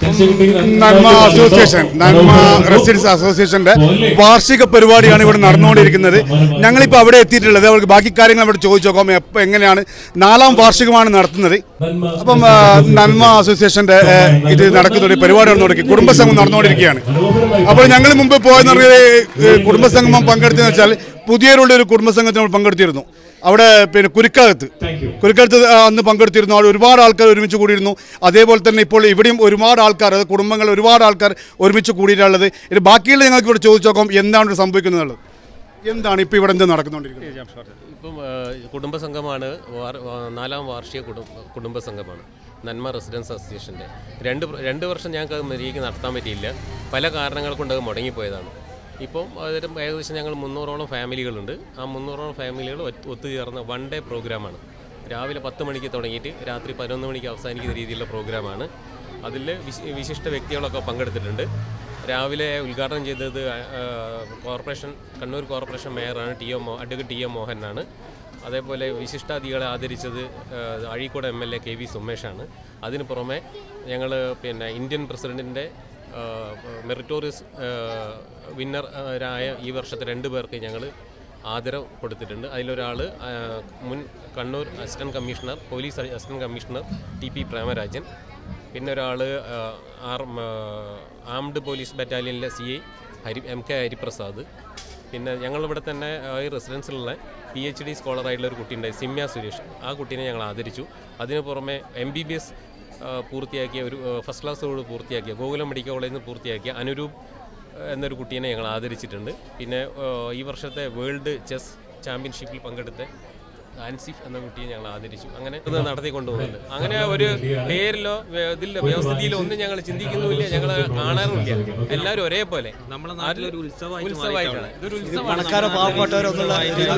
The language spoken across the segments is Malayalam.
നന്മ അസോസിയേഷൻ നന്മ റെസിഡൻസ് അസോസിയേഷന്റെ വാർഷിക പരിപാടിയാണ് ഇവിടെ നടന്നുകൊണ്ടിരിക്കുന്നത് ഞങ്ങളിപ്പോൾ അവിടെ എത്തിയിട്ടുള്ളത് അവർക്ക് ബാക്കി കാര്യങ്ങൾ അവിടെ ചോദിച്ചു നോക്കാം എപ്പോൾ എങ്ങനെയാണ് നാലാം വാർഷികമാണ് നടത്തുന്നത് അപ്പം ആ, നന്മ അസോസിയേഷന്റെ ആ, ഇത് നടക്കുന്നുണ്ട് പരിപാടി നടന്നുകൊണ്ടിരിക്കും കുടുംബസംഘം നടന്നുകൊണ്ടിരിക്കുകയാണ് അപ്പോൾ ഞങ്ങൾ മുമ്പ് പോയെന്ന് പറഞ്ഞാൽ കുടുംബസംഗമം പങ്കെടുത്തെന്ന് വെച്ചാൽ പുതിയവരുടെ ഒരു കുടുംബസംഘത്തിൽ നമ്മൾ പങ്കെടുത്തിരുന്നു അവിടെ പിന്നെ കുരുക്കകത്ത് കുരുക്കകത്ത് ആ, അന്ന് പങ്കെടുത്തിരുന്നു അവിടെ ഒരുപാട് ആൾക്കാർ ഒരുമിച്ച് കൂടിയിരുന്നു അതേപോലെ തന്നെ ഇപ്പോൾ ഇവിടെയും ഒരുപാട് ആൾക്കാർ അതായത് കുടുംബങ്ങൾ ഒരുപാട് ആൾക്കാർ ഒരുമിച്ച് കൂടിയിട്ടുള്ളത് ഇത് ബാക്കിയുള്ള ഞങ്ങൾക്ക് ഇവിടെ ചോദിച്ചു നോക്കാം എന്താണ് ഇവിടെ സംഭവിക്കുന്നത് എന്താണ് ഇപ്പോൾ ഇവിടെ എന്ത് നടക്കുന്നുകൊണ്ടിരിക്കുന്നത് ഇപ്പം ആ, കുടുംബസംഘമാണ് വാർ- വാ- നാലാം വാർഷിക കുടുംബ കുടുംബസംഘമാണ് നന്മ റെസിഡൻസ് അസോസിയേഷൻ്റെ രണ്ട് പ്ര- രണ്ട് വർഷം ഞങ്ങൾക്ക് അത് മര്യാദയ്ക്ക് നടത്താൻ പറ്റിയില്ല പല കാരണങ്ങൾ കൊണ്ട് അത് മുടങ്ങിപ്പോയതാണ് ഇപ്പം അതൊരു ഏകദേശം ഞങ്ങൾ മുന്നൂറോളം ഫാമിലികളുണ്ട് ആ മുന്നൂറോളം ഫാമിലികൾ ഒത്ത് ഒത്തുചേർന്ന വൺ ഡേ പ്രോഗ്രാമാണ് രാവിലെ പത്ത് മണിക്ക് തുടങ്ങിയിട്ട് രാത്രി പതിനൊന്ന് മണിക്ക് അവസാനിക്കുന്ന രീതിയിലുള്ള പ്രോഗ്രാമാണ് അതിൽ വിശിഷ്ട വ്യക്തികളൊക്കെ പങ്കെടുത്തിട്ടുണ്ട് രാവിലെ ഉദ്ഘാടനം ചെയ്തത് ആ, കോർപ്പറേഷൻ കണ്ണൂർ കോർപ്പറേഷൻ മേയറാണ് ടി എം മോ അഡ്വക്കേറ്റ് ടി എം മോഹനാണ് അതേപോലെ വിശിഷ്ടാതികളെ ആദരിച്ചത് ആ, Azhikode M L A K V സുമേഷാണ് അതിന് പുറമെ ഞങ്ങൾ പിന്നെ ഇന്ത്യൻ പ്രസിഡൻറ്റിൻ്റെ മെറിറ്റോറിയസ് വിന്നറായ ഈ വർഷത്തെ രണ്ട് പേർക്ക് ഞങ്ങൾ ആദരവ് കൊടുത്തിട്ടുണ്ട് അതിലൊരാൾ മുൻ Kannur assistant commissioner police assistant commissioner T P Premarajan പിന്നെ ഒരാൾ ആർ ആംഡ് പോലീസ് ബറ്റാലിയനിലെ C I Hari M K Hariprasad പിന്നെ ഞങ്ങളിവിടെ തന്നെ ആ, ഈ റെസിഡൻസിലുള്ള പി എച്ച് ഡി സ്കോളറായിട്ടുള്ള ഒരു കുട്ടിയുണ്ടായി സിമ്യ സുരേഷ് ആ കുട്ടീനെ ഞങ്ങൾ ആദരിച്ചു അതിന് പുറമെ എം ബി ബി എസ് പൂർത്തിയാക്കിയ ഒരു ഫസ്റ്റ് ക്ലാസ്സോട് പൂർത്തിയാക്കിയ ഗോകുലം മെഡിക്കൽ കോളേജിൽ നിന്ന് പൂർത്തിയാക്കിയ അനുരൂപ് എന്നൊരു കുട്ടീനെ ഞങ്ങൾ ആദരിച്ചിട്ടുണ്ട് പിന്നെ ആ, ഈ വർഷത്തെ വേൾഡ് ചെസ് ചാമ്പ്യൻഷിപ്പിൽ പങ്കെടുത്ത ആൻസിഫ് എന്ന കുട്ടിയെ ഞങ്ങൾ ആദരിച്ചു അങ്ങനെ ഇത് നടത്തിക്കൊണ്ടുപോകുന്നുണ്ട് അങ്ങനെ ഒരു പേരിലോ വേ- ഇതിലോ വ്യവസ്ഥിതിയിലോ ഒന്നും ഞങ്ങൾ ചിന്തിക്കുന്നുമില്ല ഞങ്ങൾ കാണാറുമില്ല എല്ലാവരും ഒരേപോലെ നമ്മുടെ നാട്ടിലൊരു ഉത്സവമായിട്ട് ഉത്സവമായിട്ടാണ് ഇതൊരു ഉത്സവമാണ് പണക്കാരോ പാവപ്പെട്ടവരൊന്നുള്ള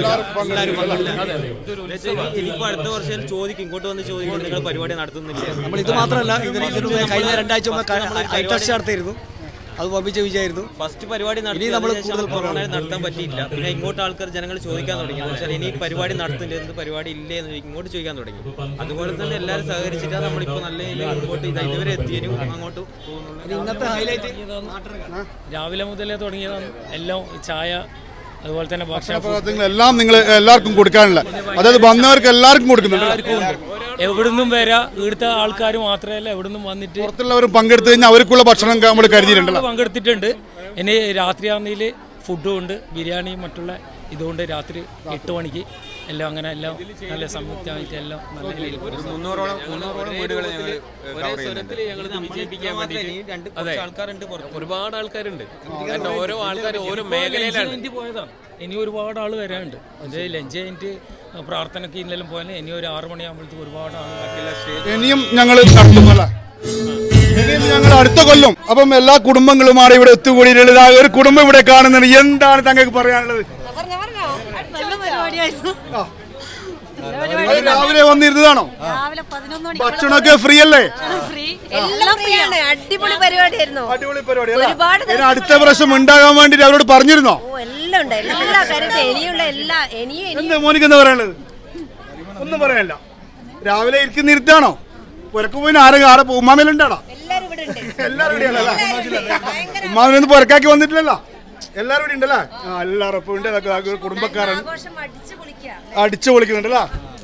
അതെ ഇതൊരു ഉത്സവമാണ് ഇനിയിപ്പോ അടുത്ത വർഷം ചോദിക്കും ഇങ്ങോട്ട് വന്ന് ചോദിക്കും നിങ്ങൾ പരിപാടി നടത്തുന്നില്ല നമ്മൾ ഇത് മാത്രമല്ല ഇതിന് ഇതിന് കഴിഞ്ഞ രണ്ടാഴ്ച മുമ്പ് ഐറ്റർച്ച നടത്തിയിരുന്നു അത് വമ്പിച്ച വിജയമായിരുന്നു ഫസ്റ്റ് പരിപാടി നടത്തി നമ്മള് അതിനുശേഷം കൂടുതൽ കൊറോണ നടത്താൻ പറ്റിയില്ല പിന്നെ ഇങ്ങോട്ട് ആൾക്കാർ ജനങ്ങൾ ചോദിക്കാൻ തുടങ്ങി എന്ന് വെച്ചാൽ ഇനി പരിപാടി നടത്തുന്നില്ല എന്ത് പരിപാടി ഇല്ലേ എന്ന് ചോദിക്കും. ഇങ്ങോട്ട് ചോദിക്കാൻ തുടങ്ങി അതുപോലെ തന്നെ എല്ലാവരും സഹകരിച്ചിട്ടാണ് നമ്മളിപ്പോൾ നല്ല രീതിയിൽ മുമ്പോട്ട് ഇതാ ഇതുവരെ എത്തിയതിനും അങ്ങോട്ട് പോകുന്നുള്ളൂ ഇന്നത്തെ ഹൈലൈറ്റ് രാവിലെ മുതലേ തുടങ്ങിയതാണ് എല്ലാം ചായ അതുപോലെ തന്നെ ഭക്ഷണം പ്രവർത്തനങ്ങളെല്ലാം നിങ്ങൾ എല്ലാവർക്കും കൊടുക്കാനുള്ള അതായത് വന്നവർക്ക് എല്ലാവർക്കും കൊടുക്കുന്നുണ്ട് എവിടുന്നും വരാ ഇവിടുത്തെ ആൾക്കാർ മാത്രമല്ല എവിടുന്നും വന്നിട്ട് പുറത്തുള്ളവരും പങ്കെടുത്തു കഴിഞ്ഞാൽ അവർക്കുള്ള ഭക്ഷണം നമ്മൾ കരുതിയിട്ടുണ്ടല്ലോ പങ്കെടുത്തിട്ടുണ്ട് ഇനി രാത്രിയാണെങ്കിൽ ഫുഡും ഉണ്ട് ബിരിയാണിയും മറ്റുള്ള ഇതുകൊണ്ട് രാത്രി എട്ട് മണിക്ക് എല്ലാം അങ്ങനെ എല്ലാം നല്ല സംയുക്തമായിട്ട് എല്ലാം നല്ല രീതിയിൽ മുന്നൂറോളം മുന്നൂറോളം വീടുകൾ ഞങ്ങൾ ഒരേ സ്വരത്തിൽ ഞങ്ങൾ വിജയിപ്പിക്കാൻ വേണ്ടിയിട്ട് രണ്ട് അതെ കുറച്ച് ആൾക്കാരുണ്ട് പുറത്ത് ഒരുപാട് ആൾക്കാരുണ്ട് കാരണം ഓരോ ആൾക്കാർ ഓരോ മേഖലയിലാണ് കഴിഞ്ഞിട്ട് പോയതാണ് ഇനി ഒരുപാട് ആൾ വരാനുണ്ട് അത് ലഞ്ച് കഴിഞ്ഞിട്ട് പ്രാർത്ഥനയ്ക്ക് ഇന്നെല്ലാം പോയാൽ ഇനി ഒരു ആറ് മണിയാകുമ്പോഴത്തേക്ക് ഒരുപാട് ആൾ ഇനിയും ഞങ്ങൾ നടത്തുന്നല്ല ഇനിയും ഞങ്ങൾ അടുത്ത കൊല്ലം അപ്പം എല്ലാ കുടുംബങ്ങളുമാണ് ഇവിടെ ഒത്തുകൂടിയിട്ടുള്ളത് ആ ഒരു കുടുംബം ഇവിടെ കാണുന്നുണ്ട് എന്താണ് താങ്കൾക്ക് പറയാനുള്ളത് പറഞ്ഞോ, പറഞ്ഞോ. നല്ല പരിപാടിയായിരുന്നു നല്ല അത് പരിപാടി. രാവിലെ വന്നിരുന്നതാണോ രാവിലെ പതിനൊന്ന് മണിക്ക് ഭക്ഷണമൊക്കെ ഫ്രീ അല്ലേ ഫ്രീ എല്ലാം ഫ്രീ ആണ് അടിപൊളി പരിപാടിയായിരുന്നു അടിപൊളി പരിപാടി അല്ലേ? ഒരുപാട് ഇനി അടുത്ത പ്രാവശ്യം ഉണ്ടാകാൻ വേണ്ടിട്ട് അവരോട് പറഞ്ഞിരുന്നോ ഓ എല്ലാം ഉണ്ട് എല്ലാ കാര്യത്തിലും ഇനിയുള്ള എല്ലാ ഇനിയും ഇനിയും എന്താ മോനിക്ക് എന്താ പറയാനുള്ളത് ഒന്നും പറയാനില്ല രാവിലെ ഇരിക്കുന്ന ഇരുത്താണോ പുരക്ക് പോയി ആരെ ആരെ ഉമ്മാമേലുണ്ടാണോ എല്ലാരും ഇവിടെ ഉണ്ട് എല്ലാവരും ഇവിടെയാണല്ലേ ഭയങ്കര ഉമ്മാമനൊന്നും പുറക്കാക്കി വന്നിട്ടില്ലല്ലോ എല്ലാവരും ഇവിടെ ഉണ്ടല്ലേ ആ എല്ലാവരും ഇപ്പൊ ഉണ്ട് അതൊക്കെ ആ കുടുംബക്കാരൻ ആഘോഷം അടിച്ചു പൊളിക്കുക അടിച്ചു പൊളിക്കുന്നുണ്ടല്ലേ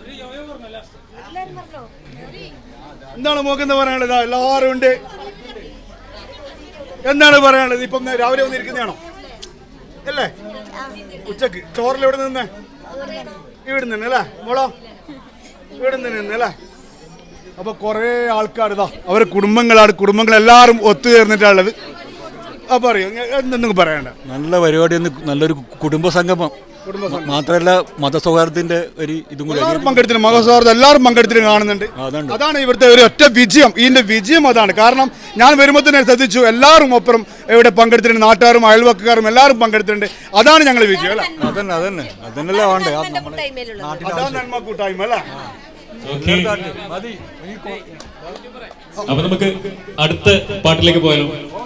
എല്ലാരും പറഞ്ഞോ എന്താണ് മോക്ക് എന്താ പറയാനുള്ളത് ഇതാ എല്ലാവരും ഉണ്ട് എന്താണ് പറയാനുള്ളത് ഇപ്പം രാവിലെ വന്നിരിക്കുന്നതാണോ അല്ലേ ഉച്ചക്ക് ചോറിൽ എവിടെ നിന്ന് ഇവിടെ നിന്ന് അല്ലേ മോളോ ഇവിടെ നിന്ന് നിന്ന് അല്ലേ അപ്പൊ കുറേ ആൾക്കാർ ഇതാ അവരെ കുടുംബങ്ങളാണ് കുടുംബങ്ങൾ എല്ലാവരും ഒത്തുചേർന്നിട്ടുള്ളത് അപ്പൊ അറിയോ എന്തെങ്കിലും പറയണ്ട നല്ല പരിപാടി ഒന്ന് നല്ലൊരു കുടുംബ സംഗമം മാത്രമല്ല മതസൗഹാർദ്ദത്തിന്റെ ഒരു ഇതും കൂടി എല്ലാവരും പങ്കെടുത്തിട്ട് മകസൗഹൃദം എല്ലാവരും പങ്കെടുത്തിട്ട് കാണുന്നുണ്ട് അതുണ്ട്. അതാണ് ഇവിടുത്തെ ഒരു ഒറ്റ വിജയം ഇതിന്റെ വിജയം അതാണ് കാരണം ഞാൻ വരുമ്പോൾ തന്നെ ശ്രദ്ധിച്ചു എല്ലാവരും ഒപ്പരം ഇവിടെ പങ്കെടുത്തിട്ടുണ്ട് നാട്ടുകാരും അയൽവക്കാരും എല്ലാവരും പങ്കെടുത്തിട്ടുണ്ട് അതാണ് ഞങ്ങൾ വിജയം അല്ലേ അതന്നെ അതന്നെ അതന്നല്ലേ വേണ്ടേ ആ എന്റെ കൂട്ടായ്മയിലുള്ളത് അതാണ് നന്മ കൂട്ടായ്മ അല്ലേ മതി അപ്പൊ നമുക്ക് അടുത്ത പാട്ടിലേക്ക് പോയാലോ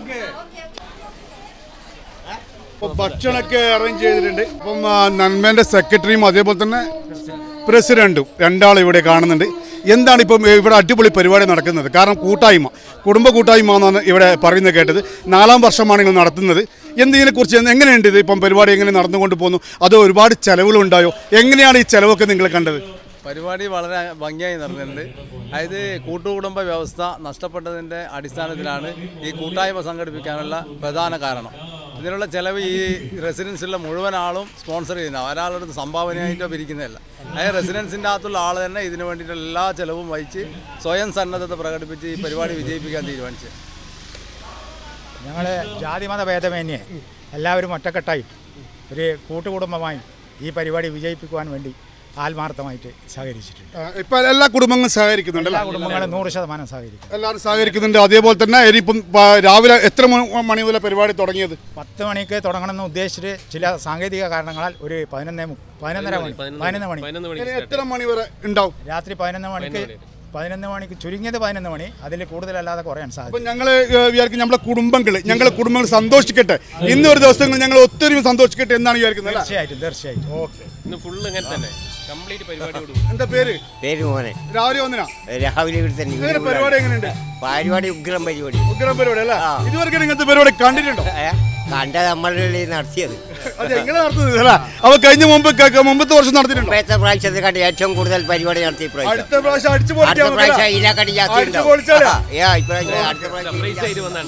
ഇപ്പൊ ഭക്ഷണമൊക്കെ അറേഞ്ച് ചെയ്തിട്ടുണ്ട് ഇപ്പം ആ, നന്മേന്റെ സെക്രട്ടറിയും അതേപോലെ തന്നെ പ്രസിഡന്റും രണ്ടാളും ഇവിടെ കാണുന്നുണ്ട് എന്താണ് ഇപ്പം ഇവിടെ അടിപൊളി പരിപാടി നടക്കുന്നത് കാരണം കൂട്ടായ്മ കുടുംബ കൂട്ടായ്മ എന്നാണ് ഇവിടെ പറയുന്നത് കേട്ടത് നാലാം വർഷമാണ് നിങ്ങൾ നടത്തുന്നത് എന്തിനെക്കുറിച്ച് എങ്ങനെയുണ്ട് ഇത് ഇപ്പം പരിപാടി എങ്ങനെ നടന്നുകൊണ്ട് പോകുന്നു അതോ ഒരുപാട് ചെലവുകളുണ്ടായോ എങ്ങനെയാണ് ഈ ചെലവൊക്കെ നിങ്ങൾ കണ്ടത് പരിപാടി വളരെ ഭംഗിയായി നടന്നിട്ടുണ്ട് അതായത് കൂട്ടുകുടുംബ വ്യവസ്ഥ നഷ്ടപ്പെട്ടതിൻ്റെ അടിസ്ഥാനത്തിലാണ് ഈ കൂട്ടായ്മ സംഘടിപ്പിക്കാനുള്ള പ്രധാന കാരണം ഇതിനുള്ള ചെലവ് ഈ റെസിഡൻസിലുള്ള മുഴുവൻ ആളും സ്പോൺസർ ചെയ്യുന്ന ഒരാളുടെ സംഭാവനയായിട്ടോ പിരിക്കുന്നതല്ല അതായത് റെസിഡൻസിൻ്റെ അകത്തുള്ള ആൾ തന്നെ ഇതിനു വേണ്ടിയിട്ട് എല്ലാ ചെലവും വഹിച്ച് സ്വയം സന്നദ്ധത പ്രകടിപ്പിച്ച് ഈ പരിപാടി വിജയിപ്പിക്കാൻ തീരുമാനിച്ചു ഞങ്ങൾ ജാതിമത ഭേദമന്യേ എല്ലാവരും ഒറ്റക്കെട്ടായി ഒരു കൂട്ടുകുടുംബമായി ഈ പരിപാടി വിജയിപ്പിക്കുവാൻ വേണ്ടി ആത്മാർത്ഥമായിട്ട് സഹകരിച്ചിട്ടുണ്ട് ഇപ്പം എല്ലാ കുടുംബങ്ങളും സഹകരിക്കുന്നുണ്ട് എല്ലാ കുടുംബങ്ങളും നൂറ് ശതമാനം സഹകരിക്കും എല്ലാവരും സഹകരിക്കുന്നുണ്ട് അതേപോലെ തന്നെ ഇനിയിപ്പം പ- രാവിലെ എത്ര മണി- മണി മുതൽ പരിപാടി തുടങ്ങിയത് പത്ത് മണിക്ക് തുടങ്ങണമെന്ന് ഉദ്ദേശിച്ചിട്ട് ചില സാങ്കേതിക കാരണങ്ങളാൽ ഒരു പതിനൊന്നേ മു- പതിനൊന്നര മണി പതിനൊന്ന് മണി പതിനൊന്ന് മണിക്ക് ഇനി start എത്ര മണി വരെ ഉണ്ടാവും രാത്രി പതിനൊന്ന് മണിക്ക് പതിനൊന്ന് മണിക്ക് ചുരുങ്ങിയത് പതിനൊന്ന് മണി അതിൽ കൂടുതലല്ലാതെ കുറയാൻ അപ്പൊ സാധിക്കും ഞങ്ങൾ വിചാരിക്കും നമ്മളെ കുടുംബങ്ങൾ ഞങ്ങളെ കുടുംബങ്ങൾ സന്തോഷിക്കട്ടെ ഇന്ന് ഒരു ദിവസങ്ങൾ ഞങ്ങൾ ഒത്തിരി സന്തോഷിക്കട്ടെ എന്നാണ് വിചാരിക്കുന്നത് അല്ലേ? തീർച്ചയായിട്ടും തീർച്ചയായിട്ടും ഓക്കെ ഇന്ന് ഫുള്ള് ഇങ്ങനെ തന്നെ കംപ്ലീറ്റ് പരിപാടിയോട് എന്താ പേര് പേര് മോനെ രാവിലെ ഒന്നിനാ രാവിലെ ഇവിടെ തന്നെ എങ്ങനെ പരിപാടി എങ്ങനെയുണ്ട് പരിപാടി ഉഗ്രം പരിപാടി ഉഗ്രം പരിപാടി അല്ലേ ഇതുവരെ ഇങ്ങനത്തെ പരിപാടി കണ്ടിട്ടുണ്ടോ ഏ? കണ്ട നമ്മളല്ലേ നടത്തിയത് അത് എങ്ങനെ നടത്തുന്നത് അല്ല അപ്പൊ കഴിഞ്ഞ മുമ്പ് ക- മുമ്പത്തെ വർഷം നടത്തിയിട്ടുണ്ടോ മുമ്പത്തെ പ്രാവശ്യത്തെ കണ്ട് ഏറ്റവും കൂടുതൽ പരിപാടി നടത്തി ഇപ്രാവശ്യം അടുത്ത പ്രാവശ്യം അടിച്ചു അടുത്ത പ്രാവശ്യം ഇതിനെക്കാട്ടി ജാസ്തി അടിച്ചു ഉണ്ടാവും. പൊളിച്ചാലേ ആ, ഏ, ഇപ്രാവശ്യം അടുത്ത പ്രാവശ്യം സർപ്രൈസ് ആയിട്ട് വന്നാണ്ട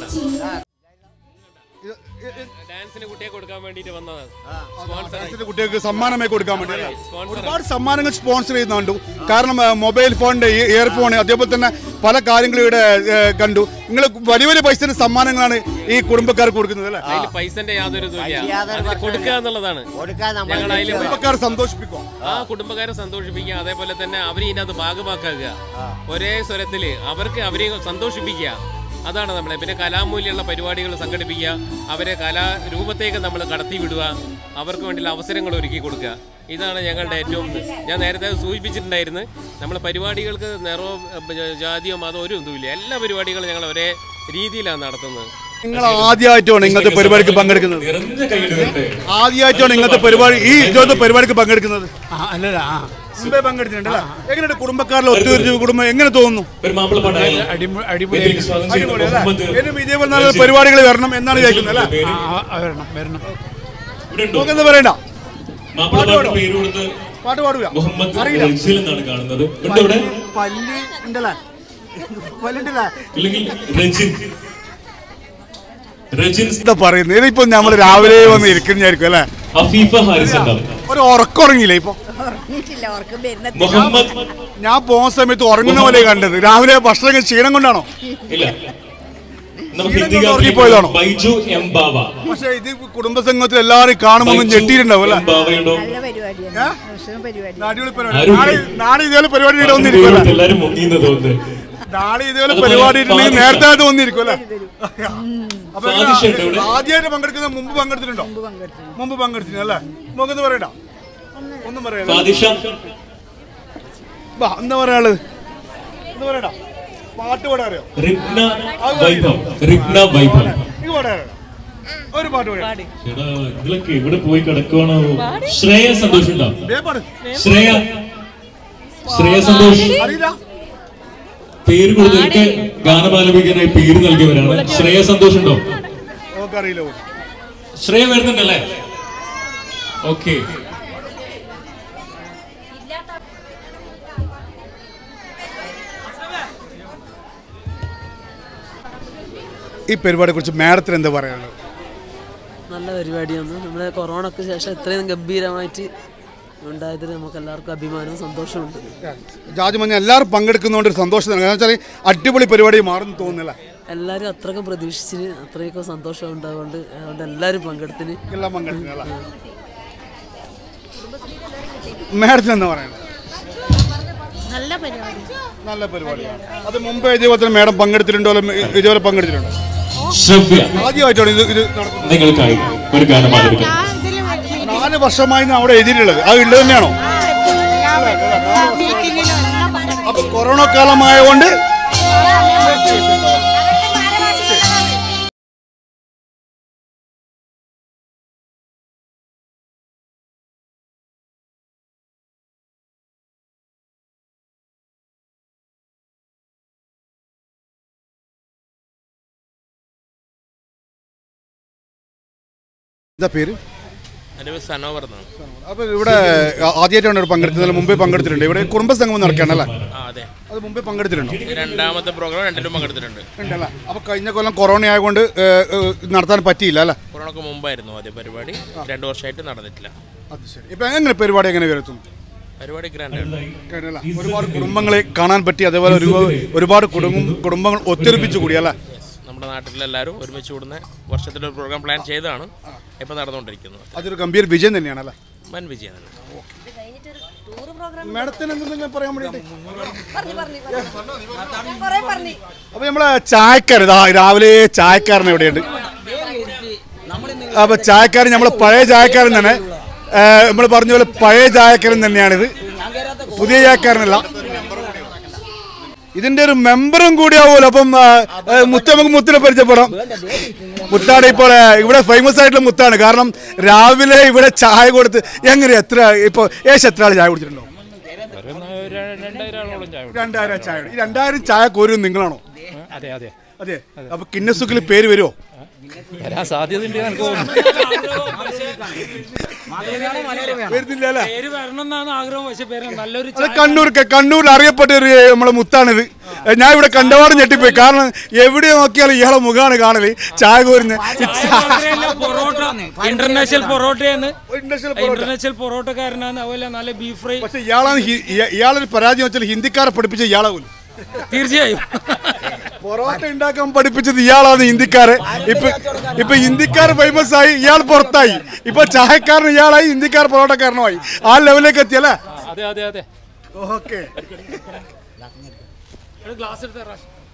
ഡാൻസിന് കുട്ടിയെ കൊടുക്കാൻ വേണ്ടിയിട്ട് വന്നതാണ് സ്പോൺസർ ഡാൻസിന് കുട്ടികൾക്ക് സമ്മാനമായി കൊടുക്കാൻ വേണ്ടി അല്ലേ? സ്പോൺസർ ഒരുപാട് സമ്മാനങ്ങൾ സ്പോൺസർ ചെയ്യുന്നുണ്ട് കാരണം ആ, മൊബൈൽ ഫോണിന്റെ ഈ ഇയർഫോൺ അതേപോലെ തന്നെ പല കാര്യങ്ങളും ഇവിടെ ഏ, കണ്ടു നിങ്ങൾ വലിയ വലിയ പൈസ സമ്മാനങ്ങളാണ് ഈ കുടുംബക്കാർക്ക് കൊടുക്കുന്നത് അല്ലേ അതിൽ പൈസന്റെ യാതൊരു ഇതുമില്ല അതിൽ യാതൊരു അത് പ്രശ്നമില്ല. കൊടുക്കുക എന്നുള്ളതാണ് കൊടുക്കാൻ നമ്മൾ ഞങ്ങൾ അതിൽ കുടുംബക്കാരെ സന്തോഷിപ്പിക്കും ആ കുടുംബക്കാരെ സന്തോഷിപ്പിക്കുക അതേപോലെ തന്നെ അവരെ ഇതിനകത്ത് ഭാഗമാക്കുക ഒരേ സ്വരത്തില് അവർക്ക് അവരെ സന്തോഷിപ്പിക്കുക അതാണ് നമ്മളെ പിന്നെ കലാമൂല്യമുള്ള പരിപാടികൾ സംഘടിപ്പിക്കുക അവരെ കലാരൂപത്തേക്ക് നമ്മൾ കടത്തി വിടുക അവർക്ക് വേണ്ടിയുള്ള അവസരങ്ങൾ ഒരുക്കി കൊടുക്കുക ഇതാണ് ഞങ്ങളുടെ ഏറ്റവും ഇത്. ഞാൻ നേരത്തെ അത് സൂചിപ്പിച്ചിട്ടുണ്ടായിരുന്നു നമ്മൾ പരിപാടികൾക്ക് നിറവോ ഏ, ജാതിയോ മതമോ ഒരു ഇതുമില്ല എല്ലാ പരിപാടികളും ഞങ്ങൾ ഒരേ രീതിയിലാണ് നടത്തുന്നത് നിങ്ങൾ ആദ്യമായിട്ടാണ് ഇങ്ങനത്തെ പരിപാടിക്ക് പങ്കെടുക്കുന്നത് നിറഞ്ഞ കൈയിടുന്നുണ്ട് ആദ്യമായിട്ടാണ് ഇങ്ങനത്തെ പരിപാടി ഈ ഇതുപോലത്തെ പരിപാടിക്ക് പങ്കെടുക്കുന്നത് അല്ലല്ല മുമ്പേ പങ്കെടുത്തിട്ടുണ്ടല്ലേ എങ്ങനെയുണ്ട് കുടുംബക്കാരിലെ ഒത്തുതീർച്ച കുടുംബം എങ്ങനെ തോന്നുന്നു ഒരു മാപ്പിള പാട്ടായി വേദിയിലേക്ക് സ്വാഗതം ചെയ്യുന്ന അടിപൊളി അല്ലേ? മുഹമ്മദ് ഇനിയും ഇതേപോലെ നല്ല പരിപാടികൾ വരണം എന്നാണ് വിചാരിക്കുന്നത് അല്ലേ പേര് വരണം വരണം ഇവിടെ ഉണ്ടോ നമുക്കെന്താ പറയണ്ട മാപ്പിള പാട്ടിന് പേര് കൊടുത്ത് പാട്ട് പാടുക മുഹമ്മദ് അറിയില്ല റജിൽ എന്നാണ് കാണുന്നത് ഉണ്ട് ഇവിടെ പല്ല് ഉണ്ടല്ലേ പല്ലുണ്ടല്ലേ ഇല്ലെങ്കിൽ റജിൻ റജിൻ എന്താ പറയുന്നത് ഇതിപ്പോ നമ്മൾ രാവിലെ വന്ന് ഇരിക്കുന്നതായിരിക്കും അല്ലേ ഹഫീഫ ഹാരിസ് ഉണ്ടാവും ഒരു ഉറക്കം ഉറങ്ങിയില്ല ഇപ്പൊ ഉറങ്ങിയിട്ടില്ല ഉറക്കം വരുന്നത് മുഹമ്മദ് ഞാൻ പോകുന്ന സമയത്ത് ഉറങ്ങുന്ന പോലെ കണ്ടത് രാവിലെ ഭക്ഷണം കഴിച്ച് ക്ഷീണം കൊണ്ടാണോ ഇല്ല നമുക്ക് ക്ഷീണം ഹിന്ദി കൊണ്ട് ഉറങ്ങിപ്പോയതാണോ? ബൈജു എം ബാവ പക്ഷെ ഇത് കുടുംബ സംഘത്തിൽ എല്ലാവരും കാണുമ്പോൾ ഒന്ന് ഞെട്ടിയിട്ടുണ്ടാവും അല്ലേ എം ബാവയുണ്ടോ നല്ല പരിപാടിയാണ് ഉത്സവം പരിപാടി അടിപൊളി പരിപാടി ആരും നാളെ നാളെ ഇതേപോലെ പരിപാടി അതിന്റെ വന്നിരിക്കും പേര് അല്ലേ എല്ലാരും മുങ്ങിയെന്ന് തോന്നുന്നു നാളെ ഇതേപോലെ അതുപോലെ പരിപാടി ഉണ്ടെങ്കിൽ ഫാദിഷ. നേരത്തെ അത് വന്നിരിക്കും അല്ലേ അപ്പൊ ഫാദിഷ ഉണ്ട് ഇവിടെ. ആദ്യമായിട്ട് പങ്കെടുക്കുന്ന മുമ്പ് പങ്കെടുത്തിട്ടുണ്ടോ മുമ്പ് പങ്കെടുത്തിട്ടുണ്ട് അല്ലേ നമുക്കൊന്ന് പറയണ്ട ഒന്നും പറയാം ഫാദിഷ എന്താ പറയാനുള്ളത് എന്താ പറയണ്ട പാട്ട് പാടാൻ അറിയോ റിഗ്ന വൈഭവ് റിഗ്ന വൈഭവ് ഇത് പാടാൻ അറിയോ ഒരു പാട്ട് പാടാം എടാ ഇതിലൊക്കെ ഇവിടെ പോയി കിടക്കുവാണോ ശ്രേയ സന്തോഷം ഉണ്ടാവും ദേ പാട് ശ്രേയ ശ്രേയ സന്തോഷ് അറിയില്ല പേര് കൊടുത്തിട്ട് ഗാനമാലപിക്കാനായി പേര് നൽകിയവരാണ് ശ്രേയ സന്തോഷ് ഉണ്ടോ നമുക്കറിയില്ല പോലും. ശ്രേയ വരുന്നുണ്ടല്ലേ ഓക്കെ ഈ പരിപാടിയെ കുറിച്ച് മാഡത്തിന് എന്താ പറയാനുള്ളത് നല്ല പരിപാടിയാണ് നമ്മളെ കൊറോണക്ക് ശേഷം ഇത്രയും ഗംഭീരമായിട്ട് ഉണ്ടായതിൽ നമുക്ക് എല്ലാവർക്കും അഭിമാനവും സന്തോഷമുണ്ട് ജാജ് മഞ്ഞ എല്ലാവരും പങ്കെടുക്കുന്നതുകൊണ്ട് ഒരു സന്തോഷം തന്നെ കാരണം വെച്ചാൽ അടിപൊളി പരിപാടി മാറുന്നു തോന്നുന്നില്ല എല്ലാവരും അത്രയ്ക്കും പ്രതീക്ഷിച്ചിന് അത്രയൊക്കെ സന്തോഷം ഉണ്ടാവുകൊണ്ട് അതുകൊണ്ട് എല്ലാവരും പങ്കെടുത്തിന് എല്ലാം പങ്കെടുക്കുന്നല്ല മാഡത്തിന് എന്താ പറയാനുള്ളത് നല്ല പരിപാടി നല്ല പരിപാടിയാണ് അത് മുമ്പേ ഇതേപോലെ തന്നെ മാഡം പങ്കെടുത്തിട്ടുണ്ടോ അല്ലെങ്കിൽ ഇതേപോലെ പങ്കെടുത്തിട്ടുണ്ടോ ശ്രവ്യ ആദ്യമായിട്ടാണ് ഇത് ഇത് നടക്കുന്നത് നിങ്ങൾക്കായി ഒരു ഗാനമാലപിക്കാം നാല് വർഷമായി അവിടെ എഴുതിയിട്ടുള്ളത് അത് ഉള്ളത് തന്നെയാണോ അപ്പൊ കൊറോണ കാലമായതുകൊണ്ട് എന്താ പേര് എൻ്റെ പേര് സനോവർ എന്നാണ് അപ്പൊ ഇവിടെ ആദ്യമായിട്ടാണ് ഇവിടെ പങ്കെടുത്തത് മുമ്പേ പങ്കെടുത്തിട്ടുണ്ട് ഇവിടെ കുടുംബസംഗമം നടക്കുകയാണല്ലേ ആ അതെ അത് മുമ്പേ പങ്കെടുത്തിട്ടുണ്ടോ ഇത് രണ്ടാമത്തെ പ്രോഗ്രാം രണ്ടിലും പങ്കെടുത്തിട്ടുണ്ട് ഉണ്ടല്ലേ അപ്പൊ കഴിഞ്ഞ കൊല്ലം കൊറോണ ആയതുകൊണ്ട് ഏ, ഏ, നടത്താൻ പറ്റിയില്ല അല്ലേ കൊറോണക്ക് മുമ്പായിരുന്നു ആദ്യ പരിപാടി രണ്ട് വർഷമായിട്ട് നടന്നിട്ടില്ല അത് ശരി ഇപ്പൊ എങ്ങനെ പരിപാടി എങ്ങനെ വരുത്തും പരിപാടി ഗ്രാൻഡ് കേരള. ഒരുപാട് കുടുംബങ്ങളെ കാണാൻ പറ്റി അതേപോലെ ഒരു ഒരുപാട് കുടുംബം കുടുംബങ്ങൾ ഒത്തൊരുമിച്ച് കൂടി അല്ലേ നമ്മുടെ നാട്ടിലെല്ലാവരും ഒരുമിച്ച് കൂടുന്ന വർഷത്തിലൊരു പ്രോഗ്രാം പ്ലാൻ ചെയ്തതാണ് ഇപ്പം നടന്നുകൊണ്ടിരിക്കുന്നത് അതൊരു ഗംഭീര വിജയം തന്നെയാണ് അല്ലേ വൻ വിജയം തന്നെ മാഡത്തിന് എന്തെങ്കിലും പറയാൻ വേണ്ടിയിട്ട് അപ്പൊ നമ്മളെ ചായക്കാരൻ ഇതാ രാവിലെ ചായക്കാരൻ എവിടെയുണ്ട് അപ്പൊ ചായക്കാരൻ നമ്മളെ പഴയ ചായക്കാരൻ തന്നെ നമ്മൾ പറഞ്ഞ പോലെ പഴയ ചായക്കാരൻ തന്നെയാണിത് പുതിയ ചായക്കാരനല്ല ഇതിന്റെ ഒരു മെമ്പറും കൂടിയാവുമല്ലോ അപ്പം ആ, ആ, മുത്ത നമുക്ക് മുത്തിനെ പരിചയപ്പെടാം മുത്താണ് ഇപ്പോൾ ആ, ഇവിടെ ഫേമസ് ആയിട്ടുള്ള മുത്താണ് കാരണം രാവിലെ ഇവിടെ ചായ കൊടുത്ത് എങ്ങനെ എത്ര ഇപ്പൊ ഏകദേശം എത്ര ആൾ ചായ കുടിച്ചിട്ടുണ്ടോ രണ്ടായിരം ചായ ഈ രണ്ടായിരം ചായ കോരും നിങ്ങളാണോ അതെ അതെ അതെ അപ്പൊ കിന്നസുക്കിൽ പേര് വരുമോ വരാൻ സാധ്യതയുണ്ട് എനിക്ക് തോന്നുന്നു വരുന്നില്ല അല്ലേ പേര് വരണം എന്നാണ് ആഗ്രഹം പക്ഷെ പേര് നല്ലൊരു അത് കണ്ണൂർ കണ്ണൂരിൽ അറിയപ്പെട്ട ഒരു നമ്മളെ മുത്താണിത് ഞാൻ ഇവിടെ കണ്ടപാട് ഞെട്ടിപ്പോയി കാരണം എവിടെ നോക്കിയാലും ഇയാളെ മുഖമാണ് കാണല് ചായ കോരുന്ന പൊറോട്ട ഇന്റർനാഷണൽ പൊറോട്ടയാണ് ഇന്റർനാഷണൽ പൊറോട്ട. ഇന്റർനാഷണൽ പൊറോട്ടക്കാരനാണ് അതുപോലെ നല്ല ബീഫ് ഫ്രൈ പക്ഷെ ഇയാളാണ് ഹി- ഇയ- ഇയാളൊരു പരാജയം വെച്ചാൽ ഹിന്ദിക്കാരെ പഠിപ്പിച്ച ഇയാളാവൂല തീർച്ചയായും പൊറോട്ട ഉണ്ടാക്കാൻ പഠിപ്പിച്ചത് ഇയാളാണ് ഹിന്ദിക്കാരെ ഇപ്പൊ ഇപ്പൊ ഹിന്ദിക്കാർ ഫേമസ് ആയി ഇയാൾ പുറത്തായി ഇപ്പൊ ചായക്കാരൻ ഇയാളായി ഹിന്ദിക്കാർ പൊറോട്ടക്കാരനുമായി ആ ലെവലിലേക്ക് എത്തിയല്ലേ അതെ അതെ അതെ ഓക്കെ ഗ്ലാസ് എടുത്ത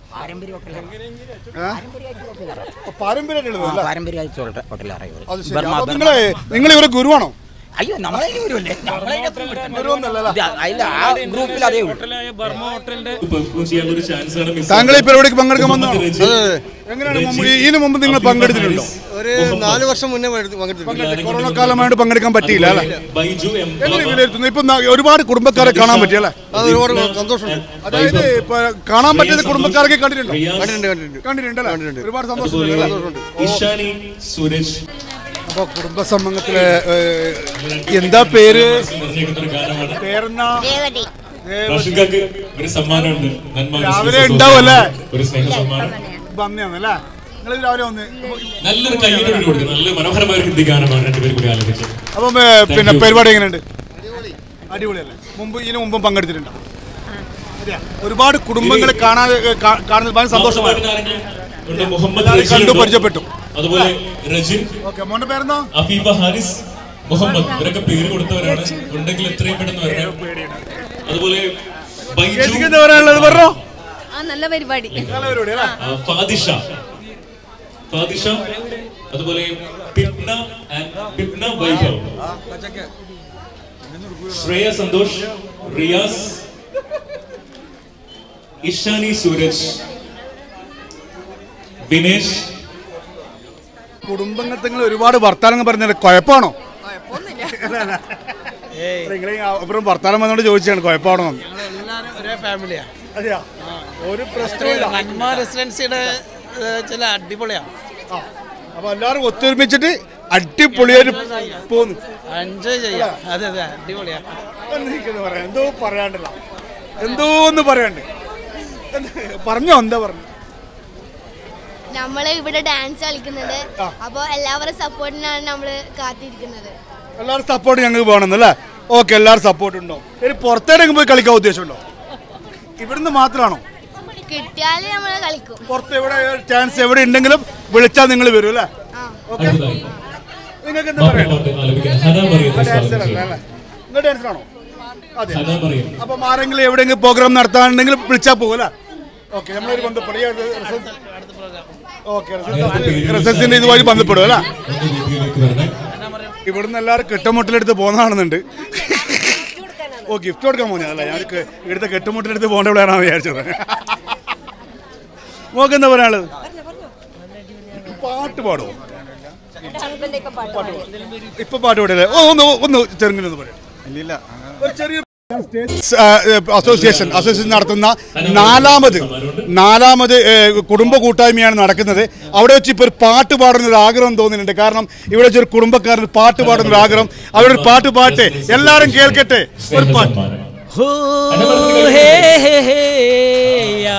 പാരമ്പര്യമായിട്ടുള്ളത് പാരമ്പര്യമായിട്ട് ഹോട്ടലിൽ അറിയുന്നത് അത് ശരി അപ്പൊ നിങ്ങളെ നിങ്ങൾ ഇവരെ ഗുരുവാണോ അയ്യോ നമ്മളെ ഗുരുവല്ലേ ഗുരുവൊന്നല്ലല്ലോ അതിൽ ആ ഗ്രൂപ്പിൽ അതേ ഉള്ളൂ ഹോട്ടലായ ബർമ ഹോട്ടലിന്റെ പെർഫോം ചെയ്യാനുള്ള ഒരു ചാൻസ് ആണ് മിസ് താങ്കൾ ഈ പരിപാടിക്ക് പങ്കെടുക്കാൻ വന്നതാണോ എങ്ങനെയാണ് മുമ്പ് ഈ- ഇതിനു മുമ്പ് നിങ്ങൾ പങ്കെടുത്തിട്ടുണ്ടോ ഒരു നാല് വർഷം മുന്നേ പങ്കെടുത്തിട്ടുണ്ട് കൊറോണ കാലമായിട്ട് പങ്കെടുക്കാൻ പറ്റിയില്ല അല്ലേ ബൈജു എം എങ്ങനെ വിലയിരുത്തുന്നു ഇപ്പൊ ന- ഒരുപാട് കുടുംബക്കാരെ കാണാൻ പറ്റിയല്ലേ അത് ഒരുപാട് സന്തോഷമുണ്ട് അതായത് ഇപ്പൊ കാണാൻ പറ്റിയത് കുടുംബക്കാരൊക്കെ കണ്ടിട്ടുണ്ടോ കണ്ടിട്ടുണ്ട് കണ്ടിട്ടുണ്ട് കണ്ടിട്ടുണ്ടല്ലേ ഒരുപാട് അതുപോലെ സന്തോഷം ഇഷാനി സുരേഷ് അപ്പൊ കുടുംബ സംഘത്തിലെ എന്താ പേര് നിർണ്ണയിക്കുന്ന ഒരു ഗാനമാണ് പേരെന്നാ റാഷിക്കാക്ക് ഒരു സമ്മാനമുണ്ട് നന്മ രാവിലെ ബിസിനസ് ഉണ്ടാവുമല്ലേ? ഒരു സ്നേഹ സമ്മാനം വന്നല്ലേ നിങ്ങൾ രാവിലെ വന്ന് നല്ലൊരു കൈയ്യടി കൊടുക്കും നല്ല മനോഹരമായ ഒരു ഹിന്ദി ഗാനമാണ് രണ്ടുപേരും കൂടി ആലപിച്ചത് അപ്പം ഏ, പിന്നെ പരിപാടി എങ്ങനെയുണ്ട് അടിപൊളിയല്ലേ മുമ്പ് ഇതിനു മുമ്പും പങ്കെടുത്തിട്ടുണ്ടോ അതെയാ? ഒരുപാട് കുടുംബങ്ങളെ കാണാൻ കാ- കാണുന്നത് ഭയങ്കര സന്തോഷമാണ് ഉണ്ട് മുഹമ്മദ് എല്ലാവരെയും റജീൽ കണ്ടു ഉണ്ട്. പരിചയപ്പെട്ടു അതുപോലെ റജിൻ ഓക്കെ മോന്റെ പേരെന്താ അഫീഫ ഹാരിസ് മുഹമ്മദ് ഇവരൊക്കെ പേര് കൊടുത്തവരാണ് ഉണ്ടെങ്കിൽ എത്രയും പെട്ടെന്ന് വരണം അതുപോലെ ബൈജു ചേച്ചിക്ക് എന്താ പറയാനുള്ളത് പറഞ്ഞോ ആ നല്ല പരിപാടി ആ, ഫാദിഷ ഫാദിഷ അതുപോലെ പിപ്ന ആൻഡ് പിപ്ന വൈഭവ് ശ്രേയ സന്തോഷ് റിയാസ് ഇഷാനി സൂരജ് വിനേഷ് കുടുംബങ്ങൾ ഒരുപാട് വർത്താനങ്ങൾ പറഞ്ഞത് കുഴപ്പമാണോ നിങ്ങളെ അപ്പുറം വർത്താനം വന്നോണ്ട് ചോദിച്ചാണ് കുഴപ്പമാണോ എന്ന്. എല്ലാവരും ഒരേ ഫാമിലിയാ അതെയാ ഒരു പ്രശ്നമില്ല നന്മ റെസിഡൻസിയുടെ ചില അടിപൊളിയാണ് അപ്പൊ എല്ലാവരും ഒത്തൊരുമിച്ചിട്ട് അടിപൊളിയായിട്ട് പോന്നു എൻജോയ് ചെയ്യാം അതെ അതെ അടിപൊളിയാ എനിക്കെന്ന് പറയാം എന്തോ പറയാണ്ടല്ല എന്തോ ഒന്ന് പറയാണ്ട് എന്ത് പറഞ്ഞോ എന്താ പറഞ്ഞു നമ്മൾ ഇവിടെ ഡാൻസ് കളിക്കുന്നുണ്ട് അപ്പോൾ എല്ലാവരുടെ സപ്പോർട്ടിനാണ് നമ്മൾ കാത്തിരിക്കുന്നത് എല്ലാവരും സപ്പോർട്ട് ഞങ്ങൾക്ക് വേണമെന്നല്ലേ ഓക്കെ എല്ലാവരും സപ്പോർട്ട് ഉണ്ടോ ഇനി പുറത്തേടെങ്കിലും പോയി കളിക്കാൻ ഉദ്ദേശമുണ്ടോ ഇവിടുന്ന് മാത്രമാണോ കിട്ടിയാൽ നമ്മൾ കളിക്കും പുറത്ത് എവിടെ ചാൻസ് എവിടെ ഉണ്ടെങ്കിലും വിളിച്ചാൽ നിങ്ങൾ വരും അല്ലേ ഓക്കെ നിങ്ങൾക്ക് എന്താ പാട്ട് ആലപിക്കാൻ ഹന മറിയത്തെ സ്വാഗതം ഡാൻസർ ചെയ്യുന്നു. അല്ലേ നിങ്ങൾ ഡാൻസർ ആണോ അതെ ഹന മറിയം അപ്പം ആരെങ്കിലും എവിടെയെങ്കിലും പ്രോഗ്രാം നടത്താനുണ്ടെങ്കിൽ വിളിച്ചാൽ പോകും അല്ലേ ഓക്കെ നമ്മളൊരു ബന്ധപ്പെടും ഈ റിസൾട്ട് ഓക്കെ റിസൾട്ടിന്റെ ഇതുവഴി ബന്ധപ്പെടും അല്ലേ ഇവിടുന്ന് എല്ലാവരും കെട്ടുമുട്ടലെടുത്ത് പോകുന്നതാണെന്നുണ്ട് ഓ ഗിഫ്റ്റ് കൊടുക്കാൻ പോകുന്നതല്ല ഞാൻ ക- ഇവിടുത്തെ കെട്ടുമുട്ടലെടുത്ത് പോകേണ്ടവളാണ് വിചാരിച്ചത് മോക്ക് എന്താ പറയാനുള്ളത് പാട്ട് പാടുമോ ഇപ്പൊ പാട്ട് പാടില്ലേ ഓ ഒന്ന് ഒന്ന് ചെറുങ്ങനെ ഒന്ന് പറയാം ഇല്ലില്ല ഒരു ചെറിയ ആ, അസോസിയേഷൻ അസോസിയേഷൻ നടത്തുന്ന നാലാമത് നാലാമത് ഏ, കുടുംബ കൂട്ടായ്മയാണ് നടക്കുന്നത് അവിടെ വെച്ച് ഇപ്പോൾ ഒരു പാട്ട് പാടുന്ന ഒരു ആഗ്രഹം തോന്നുന്നുണ്ട് കാരണം ഇവിടെ വെച്ച് ഒരു കുടുംബക്കാരൻ പാട്ട് പാടുന്ന ഒരു ആഗ്രഹം അവരൊരു പാട്ട് പാട്ടെ എല്ലാവരും കേൾക്കട്ടെ ഒരു പാട്ട് हो हे हे हे या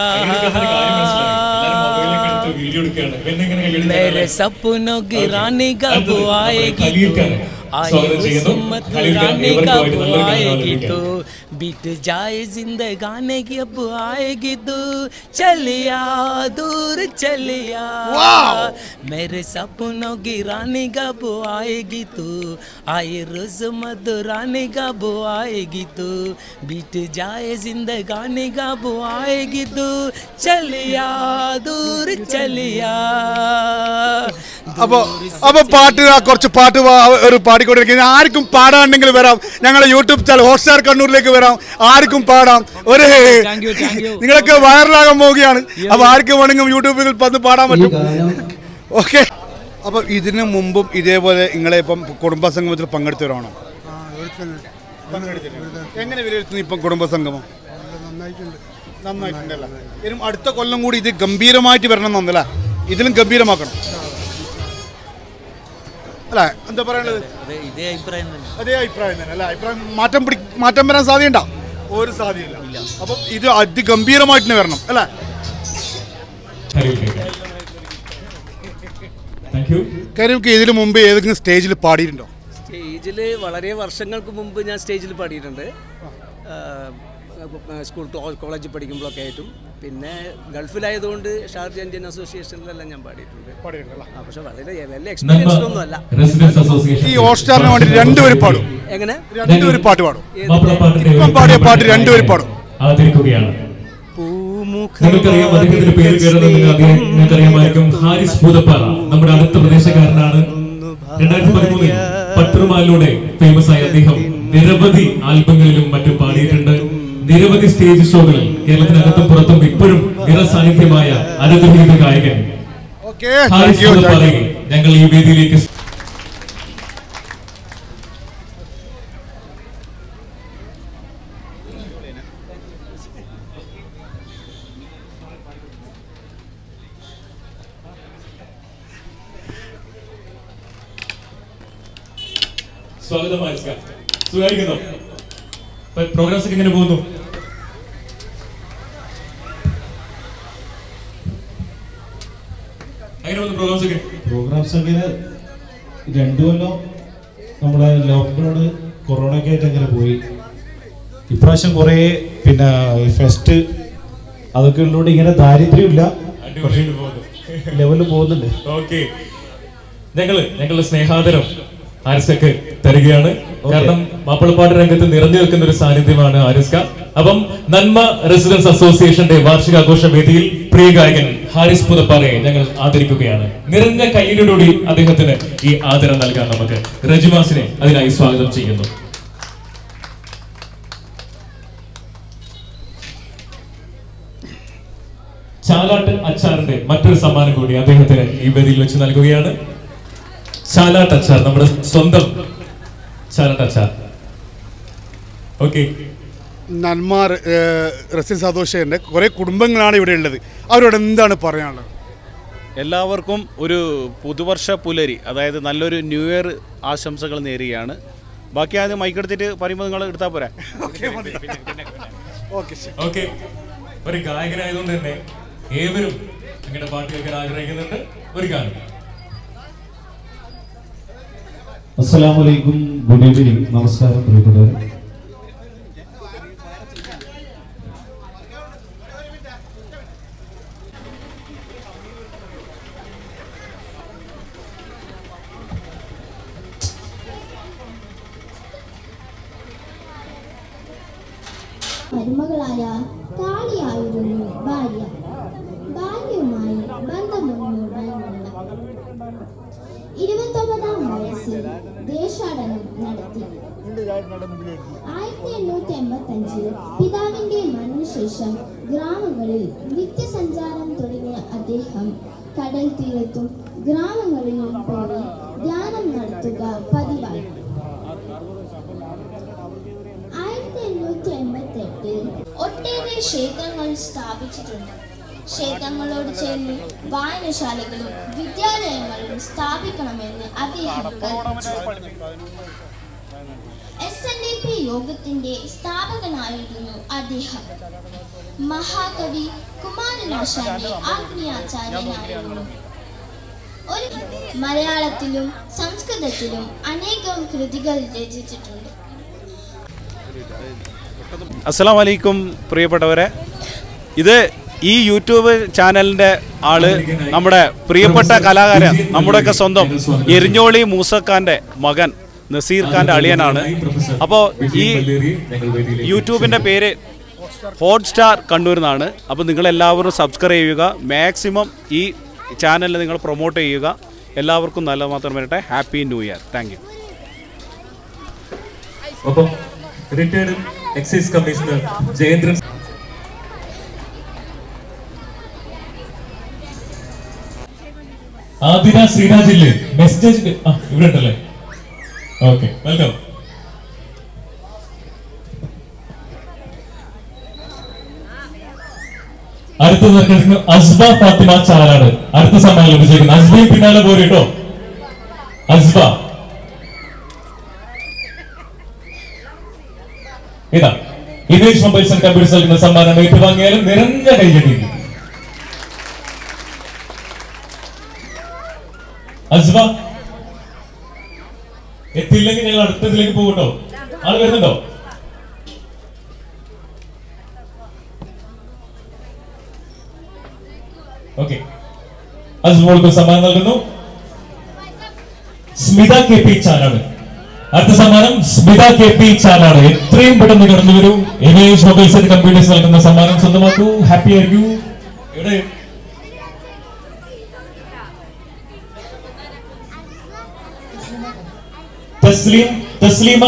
मेरे सपनों की रानी कब आएगी तू आए किस्मत रानी कब आएगी तू बीत जाए जिंदगानी की अब आएगी तू चलिया दूर चलिया मेरे सपनों की रानी कब आएगी तू आए रोज मधुरानी कब आएगी तू बीत जाए जिंदगानी कब आएगी तू चलिया दूर चलिया അപ്പൊ അപ്പൊ പാട്ട് ആ കുറച്ച് പാട്ട് പാ- ഒരു പാടിക്കൊണ്ടിരിക്കുന്നത് ആർക്കും പാടാണ്ടെങ്കിൽ വരാം ഞങ്ങളുടെ യൂട്യൂബ് ചാനൽ ഹോട്ട്സ്റ്റാർ കണ്ണൂരിലേക്ക് വരാം ആർക്കും പാടാം ഒരു നിങ്ങളൊക്കെ വൈറലാകാൻ പോവുകയാണ് അപ്പൊ ആർക്കും വേണമെങ്കിലും യൂട്യൂബിൽ വന്ന് പാടാൻ പറ്റും ഓക്കെ അപ്പൊ ഇതിനു മുമ്പും ഇതേപോലെ നിങ്ങളെ ഇപ്പം കുടുംബ സംഗമത്തിൽ പങ്കെടുത്തവരാണോ എങ്ങനെ വിലയിരുത്തുന്നു ഇപ്പം കുടുംബ സംഗമം നന്നായിട്ടുണ്ടല്ലോ ഇനി അടുത്ത കൊല്ലം കൂടി ഇത് ഗംഭീരമായിട്ട് വരണം എന്നല്ല ഇതിലും ഗംഭീരമാക്കണം അല്ല എന്താ പറയുന്നത് അതെ ഇതേ അഭിപ്രായം തന്നെ അതേ അഭിപ്രായം തന്നെ അല്ല അഭിപ്രായം മാറ്റം പിടി മാറ്റം വരാൻ സാധ്യതയുണ്ടോ ഒരു സാധ്യതയില്ല അപ്പം ഇത് അതിഗംഭീരമായിട്ട് തന്നെ വരണം അല്ലേ കാര്യം ഇതിനു മുമ്പ് ഏതെങ്കിലും സ്റ്റേജിൽ പാടിയിട്ടുണ്ടോ സ്റ്റേജിൽ വളരെ വർഷങ്ങൾക്ക് മുമ്പ് ഞാൻ സ്റ്റേജിൽ പാടിയിട്ടുണ്ട് ആ, സ്കൂൾ ക്ലോ- കോളേജിൽ പഠിക്കുമ്പോഴൊക്കെ ആയിട്ടും പിന്നെ ഗൾഫിലായതുകൊണ്ട് ഷാർജ ഇന്ത്യൻ അസോസിയേഷനിലെല്ലാം ഞാൻ പാടിയിട്ടുണ്ട് ആ, പക്ഷെ വളരെ വലിയ എക്സ്പീരിയൻസ് ഒന്നും അല്ല റെസിഡൻസ് അസോസിയേഷൻ ഈ ഓസ്റ്റാറിന് വേണ്ടി രണ്ടുപേരും പാടും എങ്ങനെ രണ്ടുപേരും പാട്ട് പാടും മാപ്പിളപ്പാട്ടിന്റെ ഇപ്പം പാടിയ പാട്ട് രണ്ടുപേരും പാടും ആദരിക്കുകയാണ് നിങ്ങൾക്കറിയാം അദ്ദേഹത്തിന്റെ പേര് കേരളം നിങ്ങൾക്കറിയാമായിരിക്കും ഹാരിസ് പൂതപ്പാറ നമ്മുടെ അടുത്ത പ്രദേശക്കാരനാണ് രണ്ടായിരത്തി പതിമൂന്നിൽ പട്ടുമാലിലൂടെ ഫേമസ് ആയ അദ്ദേഹം നിരവധി ആൽബങ്ങളിലും മറ്റും പാടിയിട്ടുണ്ട് നിരവധി സ്റ്റേജ് ഷോകളിൽ കേരളത്തിനകത്തും പുറത്തും ഇപ്പോഴും നിറസാന്നിധ്യമായ അനുഗ്രഹീത ഗായകൻ ഓക്കെ ഹാരിസ് പൂതപ്പാറയെ ഞങ്ങൾ ഈ വേദിയിലേക്ക് സ്വാഗതം ഹാരിസ്ക സുഖായിരിക്കുന്നു പ്രോഗ്രാംസ് ഒക്കെ എങ്ങനെ പോകുന്നു എങ്ങനെ പോകുന്നു പ്രോഗ്രാംസ് ഒക്കെ പ്രോഗ്രാംസ് അങ്ങനെ രണ്ടു കൊല്ലം നമ്മുടെ ലോക്ക്ഡൗൺ കൊറോണ ഒക്കെ ആയിട്ട് അങ്ങനെ പോയി ഇപ്രാവശ്യം കുറേ പിന്നെ ഫെസ്റ്റ് അതൊക്കെ ഉള്ളതുകൊണ്ട് ഇങ്ങനെ ദാരിദ്ര്യമില്ല പക്ഷേ ലെവലിൽ പോകുന്നുണ്ട് ഓക്കെ ഞങ്ങള് ഞങ്ങളുടെ സ്നേഹാദരം ആരിസ്കക്ക് തരികയാണ് കാരണം മാപ്പിളപ്പാട്ട് രംഗത്ത് നിറഞ്ഞു നിൽക്കുന്ന ഒരു സാന്നിധ്യമാണ് ആരിസ്ക അപ്പം നന്മ റെസിഡൻസ് അസോസിയേഷന്റെ വാർഷികാഘോഷ വേദിയിൽ പ്രിയ ഗായകൻ ഹാരിസ് പുതപ്പാറയെ ഞങ്ങൾ ആദരിക്കുകയാണ് നിറഞ്ഞ കയ്യിലൂടെ അദ്ദേഹത്തിന് ഈ ആദരം നൽകാൻ നമുക്ക് റജിമാസിനെ അതിനായി സ്വാഗതം ചെയ്യുന്നു ചാലാട്ട് അച്ചാറിന്റെ മറ്റൊരു സമ്മാനം കൂടി അദ്ദേഹത്തിന് ഈ വേദിയിൽ വെച്ച് നൽകുകയാണ് ചാലാട്ട് അച്ചാർ നമ്മുടെ സ്വന്തം ചാലാട്ട് അച്ചാർ ഓക്കെ നന്മ റെസിഡൻസ് അസോസിയേഷൻ്റെ കുറേ കുടുംബങ്ങളാണ് ഇവിടെ ഉള്ളത് അവരോട് എന്താണ് പറയാനുള്ളത് എല്ലാവർക്കും ഒരു പുതുവർഷ പുലരി അതായത് നല്ലൊരു ന്യൂ ഇയർ ആശംസകൾ നേരുകയാണ് ബാക്കി ആദ്യം മൈക്കെടുത്തിട്ട് പറയുമ്പോൾ നിങ്ങൾ എടുത്താൽ പോരാ ഓക്കെ ഒരു ഗായകനായതുകൊണ്ട് തന്നെ ഏവരും നിങ്ങളുടെ പാട്ട് കേൾക്കാൻ ആഗ്രഹിക്കുന്നുണ്ട് ഒരു ഗാനം അസ്സലാമു അലൈക്കും ഗുഡ് ഈവനിങ് നമസ്കാരം പ്രിയപ്പെട്ടവരെ മരുമകളായ കാളിയായിരുന്നു ഭാര്യ ഭാര്യയുമായി ബന്ധമൊന്നുമുണ്ടായിരുന്നില്ല ഇരുപത്തൊമ്പതാം വയസ്സിൽ ദേശാടനം നടത്തി ആയിരത്തി എണ്ണൂറ്റി എൺപത്തി അഞ്ചിൽ പിതാവിന്റെ മരണശേഷം ഗ്രാമങ്ങളിൽ നിത്യസഞ്ചാരം തുടങ്ങിയ അദ്ദേഹം കടൽ തീരത്തും ഗ്രാമങ്ങളിലും പോയി ധ്യാനം നടത്തുക പതിവായി ആയിരത്തി എണ്ണൂറ്റി ഒട്ടേറെ ക്ഷേത്രങ്ങൾ സ്ഥാപിച്ചിട്ടുണ്ട് ക്ഷേത്രങ്ങളോട് ചേർന്ന് വായനശാലകളും വിദ്യാലയങ്ങളും സ്ഥാപിക്കണമെന്ന് അദ്ദേഹം കൽപ്പിച്ചു എസ് എൻ ഡി പി യോഗത്തിന്റെ സ്ഥാപകനായിരുന്നു അദ്ദേഹം മഹാകവി കുമാരനാശാന്റെ ആത്മീയാചാര്യനായിരുന്നു ഒരു മലയാളത്തിലും സംസ്കൃതത്തിലും അനേകം കൃതികൾ രചിച്ചിട്ടുണ്ട് അസ്സലാം വലൈക്കും പ്രിയപ്പെട്ടവരെ ഇത് ഈ യൂട്യൂബ് ചാനലിൻ്റെ ആള് നമ്മുടെ പ്രിയപ്പെട്ട കലാകാരൻ നമ്മുടെയൊക്കെ സ്വന്തം എരിഞ്ഞോളി മൂസഖാൻ്റെ മകൻ നസീർ ഖാൻ്റെ അളിയനാണ് അപ്പോൾ ഈ യൂട്യൂബിൻ്റെ പേര് ഹോട്ട്സ്റ്റാർ കണ്ണൂർ എന്നാണ് അപ്പോൾ നിങ്ങളെല്ലാവരും സബ്സ്ക്രൈബ് ചെയ്യുക മാക്സിമം ഈ ചാനലിൽ നിങ്ങൾ പ്രൊമോട്ട് ചെയ്യുക എല്ലാവർക്കും നല്ല മാത്രം വരട്ടെ happy new year thank you ഒപ്പം retired excise commissioner Jayendran Athira ശ്രീരാജില്ലേ മെസ്സേജ് ഇവിടെ ഉണ്ടല്ലേ ഓക്കെ വെൽക്കം അടുത്തത് കിടക്കുന്നു അസ്ബ ഫാത്തിമ ചാലാട് അടുത്ത സമ്മാനം ലഭിച്ചിരിക്കുന്നു അസ്ബയും പിന്നാലെ പോരും കേട്ടോ അസ്ബ ഇതാ ഇമേജ് മൊബൈൽസ് ആൻഡ് കമ്പ്യൂട്ടേഴ്സ് നൽകുന്ന സമ്മാനം ഏറ്റുവാങ്ങിയാലും നിറഞ്ഞ കൈയടി അസ്ബ എത്തിയില്ലെങ്കിൽ ഞങ്ങൾ അടുത്തതിലേക്ക് പോകട്ടോ ആള് വരുന്നുണ്ടോ ഓക്കെ അസ്ബോൾക്ക് സമ്മാനം നൽകുന്നു സ്മിത കെ പി ചാനാട് അടുത്ത സമ്മാനം സ്മിത കെ പി ചാനാട് എത്രയും പെട്ടെന്ന് കടന്നു വരൂ ഇമേജ് മൊബൈൽസ് ആൻഡ് കമ്പ്യൂട്ടേഴ്സ് നൽകുന്ന സമ്മാനം സ്വന്തമാക്കൂ ഹാപ്പി ആയിരിക്കൂ ഇവിടെ തസ്ലീം തസ്ലീമ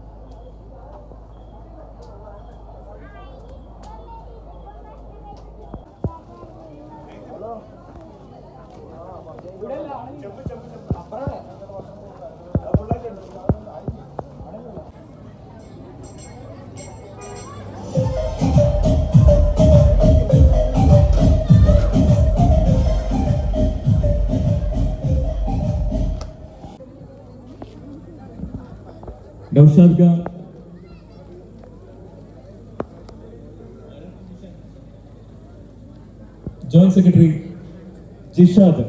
नौशाद का ജോയിന്റ് സെക്രട്ടറി ജിഷാദ്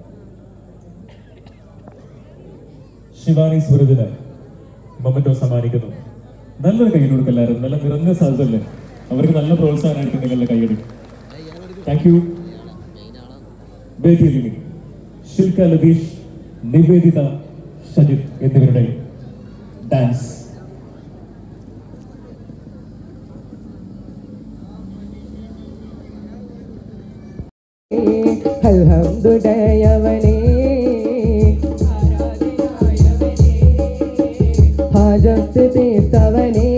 ശിവാനി സുരതിന് മൊമെന്റോ സമ്മാനിക്കുന്നു നല്ലൊരു കൈ കൊടുക്കും എല്ലാവരും നല്ല നിറഞ്ഞ സാധ്യതല്ലേ അവർക്ക് നല്ല പ്രോത്സാഹനമായിരിക്കും നിങ്ങളുടെ കൈയടി താങ്ക് യു വേദിയിൽ ശിൽക്ക ലതീഷ് നിവേദിത ഷജിത് എന്നിവരുടെ ഡാൻസ് അൽഹംദുലില്ലാഹവനേ ഹാജത്ത് തീർത്തവനേ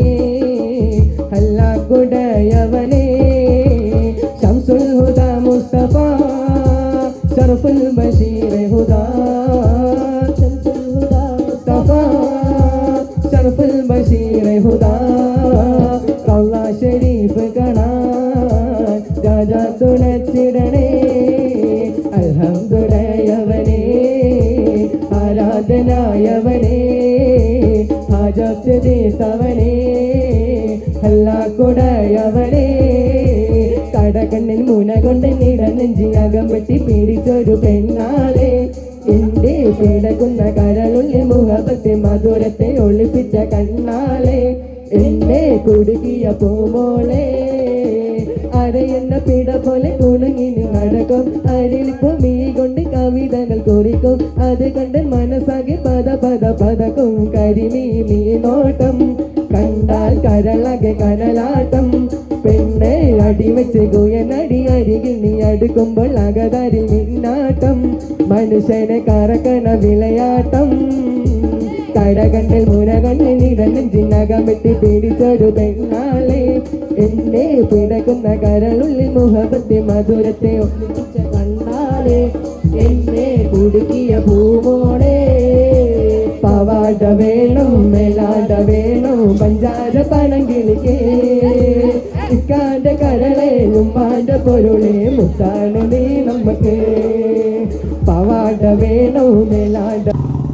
അല്ലാഹുടയവനേ ശംസുൽ ഹുദ മുസ്തഫ ഷറഫുൽ ബഷീർ ഹുദ ശംസുൽ ഹുദ മുസ്തഫ ഷറഫുൽ ബഷീർ ഹുദ കൗള ഷരീഫ് കാണാൻ രാജാ തുണച്ചിടണേ അൽഹംദുലില്ലാഹവനേ ആരാധനായവനേ ഹാജത്ത് തീർത്തവനേ അല്ലാഹുടയവനേ കടകണ്ണിൽ മുന കൊണ്ട് നിടനെഞ്ചി അകം വെട്ടി പീഡിച്ചൊരു പെണ്ണാളെ എന്റെ പിടക്കുന്ന കരളുള്ളിൽ മുഖത്തെ മധുരത്തെ ഒളിപ്പിച്ച കണ്ണാളെ എന്നെ കുടുക്കിയ പൂമോളെ അരയെന്ന പിട പോലെ കുണുങ്ങിന് നടക്കും അരിളിപ്പോ മീ കൊണ്ട് കവിതകൾ കുറിക്കും അത് കണ്ട് മനസ്സാകെ പദ പദ പതക്കും കരിമീ മീ നോട്ടം കണ്ടാൽ കരളകെ കനലാട്ടം പെണ്ണെ അടിവെച്ച് കുയനടി അരികിൽ നീ അടുക്കുമ്പോൾ അകതാരിൽ മിന്നാട്ടം മനുഷ്യനെ കറക്കണ വിളയാട്ടം കടകണ്ണിൽ മുനകണ്ണിൽ നിടനെഞ്ചിനകം വെട്ടി പിടിച്ചൊരു പെണ്ണാളെ എന്നെ പിടക്കുന്ന കരളുള്ളിൽ മുഖപത്തെ മധുരത്തെ ഒന്നിച്ച കണ്ണാളെ എന്നെ കുടുക്കിയ പൂമോളെ പവാട വേണം മേലാട വേണം പഞ്ചാര പണം കിളിക്കേ ഇക്കാന്റെ കരളെ ഉമ്മാന്റെ പൊരുളെ മുത്താണ് നീ നമുക്ക് പവാട വേണോ മേലാണ്ട